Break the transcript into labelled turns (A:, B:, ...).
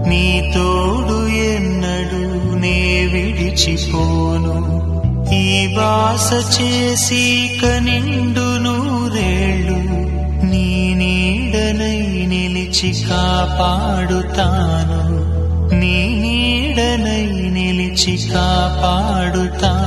A: నీ తోడు ఎన్నడు నే విడిచిపోను ఈ వాస చేసి కనిండు నూరేళ్ళు నీ నీడనై నిలిచి కాపాడుతాను నీ నీడనై నిలిచి కాపాడుతాను